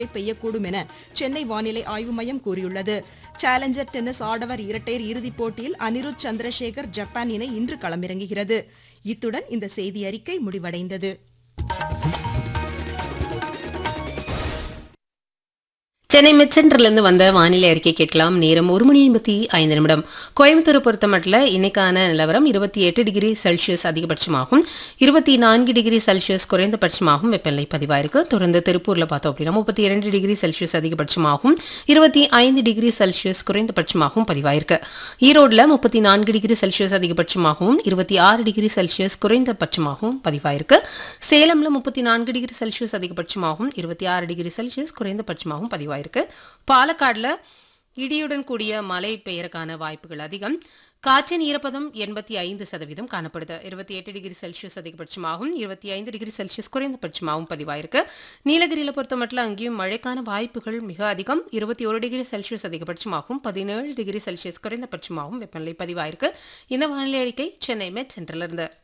பெய்யக்கூடும் என சென்னை வானிலை ஆய்வு மையம் கூறியுள்ளது சேலஞ்சர் டென்னிஸ் ஆடவர் இரட்டையர் இறுதிப் போட்டியில் அனிருத் சந்திரசேகர் ஜப்பான் இணை இன்று களமிறங்குகிறது இத்துடன் இந்த செய்தி அறிக்கை முடிவடைந்தது சென்னை மிட் சென்டர்லேருந்து வந்த வானிலை அறிக்கை கேட்கலாம் நேரம் ஒரு மணி ஐம்பத்தி ஐந்து நிமிடம் கோயம்புத்தூர் பொறுத்தமட்டில் இன்னைக்கான நிலவரம் இருபத்தி எட்டு டிகிரி செல்சியஸ் அதிகபட்சமாகும் இருபத்தி நான்கு டிகிரி செல்சியஸ் குறைந்தபட்சமாகவும் வெப்பநிலை பதிவாயிருக்கு தொடர்ந்து திருப்பூரில் பார்த்தோம் அப்படின்னா முப்பத்தி இரண்டு டிகிரி செல்சியஸ் அதிகபட்சமாகவும் இருபத்தி ஐந்து டிகிரி செல்சியஸ் குறைந்தபட்சமாகவும் பதிவாயிருக்கு ஈரோட்டில் முப்பத்தி நான்கு டிகிரி செல்சியஸ் அதிகபட்சமாகவும் இருபத்தி ஆறு டிகிரி செல்சியஸ் குறைந்தபட்சமாகவும் பதிவாயிருக்கு சேலம்ல முப்பத்தி நான்கு டிகிரி செல்சியஸ் அதிகபட்சமாகவும் இருபத்தி ஆறு டிகிரி செல்சியஸ் குறைந்தபட்சமாகவும் பதிவாயிருக்கு பாலக்காடுல இடியுடன் கூடிய மழை பெய்யறக்கான வாய்ப்புகள் அதிகம் காற்றின் ஈரப்பதம் எண்பத்தி ஐந்து சதவீதம் காணப்படுது இருபத்தி எட்டு டிகிரி செல்சியஸ் அதிகபட்சமாகவும் இருபத்தி ஐந்து டிகிரி செல்சியஸ் குறைந்தபட்சமாகவும் பதிவாயிருக்கு நீலகிரியில் பொறுத்த மட்டும் அங்கேயும் மழைக்கான வாய்ப்புகள் மிக அதிகம் இருபத்தி ஒரு டிகிரி செல்சியஸ் அதிகபட்சமாகவும் பதினேழு டிகிரி செல்சியஸ் குறைந்தபட்சமாகவும் வெப்பநிலை பதிவாயிருக்கு இந்த வானிலை அறிக்கை சென்னை மெட் சென்டர்ல இருந்து